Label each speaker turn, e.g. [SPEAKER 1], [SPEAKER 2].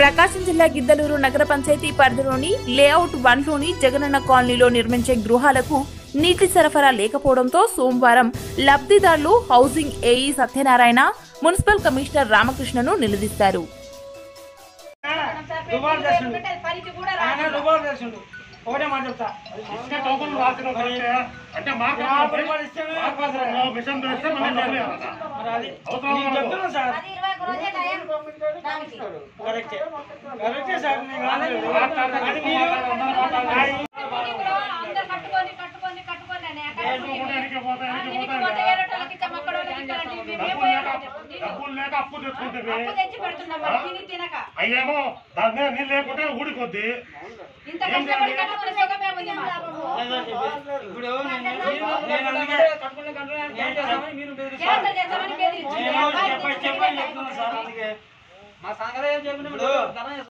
[SPEAKER 1] ప్రకాశం జిల్లా గిద్దలూరు నగర పంచాయతీ పరిధిలోని లేఅవుట్ వన్లోని జగనన్న కాలనీలో నిర్మించే గృహాలకు నీటి సరఫరా లేకపోవడంతో సోమవారం లబ్ధిదారులు housing AE Satyanarayana municipal commissioner రామకృష్ణను నిలదీశారు
[SPEAKER 2] దుబారు చేస్తుండు ఆయన దుబారు చేస్తుండు ఒకటే మాట చెప్తా
[SPEAKER 3] ఇసుక టోకన్ రాసిన కరెక్టే. అంటే మాకు
[SPEAKER 2] నా పరిమాణం ఇస్తే
[SPEAKER 3] మాకు అవసరం లేదు. మిషన్ తెస్తే మనం చేయాలి.
[SPEAKER 2] మరి అది
[SPEAKER 3] అవసరం
[SPEAKER 2] నీకు
[SPEAKER 3] లేదు.
[SPEAKER 2] చెప్తున్నా సార్ కరెక్టే కరెక్టే సార్ నేను కాదు.
[SPEAKER 3] మాట్లాడండి.
[SPEAKER 2] అది మీరు
[SPEAKER 3] మాట్లాడండి.
[SPEAKER 4] అందరు కట్టుకొని కట్టుకొని కట్టుకొని అనే అక్కడ
[SPEAKER 3] ఎన్నికే ఎన్నికే పోతాయి, ఎన్నికే
[SPEAKER 4] అన్నిటికి
[SPEAKER 3] పోతాయి.
[SPEAKER 4] పోతే వేరే వాళ్ళకి ఇచ్చాం, అక్కడ వాళ్ళకి ఇచ్చారంటే మేము ఏం
[SPEAKER 3] డబ్బులు లేక
[SPEAKER 4] పోయాలి? నేను
[SPEAKER 3] డబ్బులు లేక అప్పు తెచ్చుకుంటుంది
[SPEAKER 4] అప్పు తెచ్చి పెడుతున్నాం మరి తిని తినక
[SPEAKER 3] అయ్యేమో దాన్ని నీళ్ళు లేకుంటే ఊడిపోద్ది
[SPEAKER 4] ఇంత కష్టపడి కట్టుకునే సుఖమే ఉంది మాకు.
[SPEAKER 2] ఇప్పుడు నేను నేను అందుకే నేను చెప్పని మీరు బెదిరిస్తారు.
[SPEAKER 4] చేత చేస్తామని బెదిరించింది.
[SPEAKER 2] నేను
[SPEAKER 4] అబ్బాయి
[SPEAKER 2] చెప్పని
[SPEAKER 4] తెచ్చి
[SPEAKER 2] చెప్పని
[SPEAKER 4] తిరిగి
[SPEAKER 2] చెప్తున్నా సార్ అందుకే
[SPEAKER 5] మా సంగతి ఏం చెప్పినప్పుడు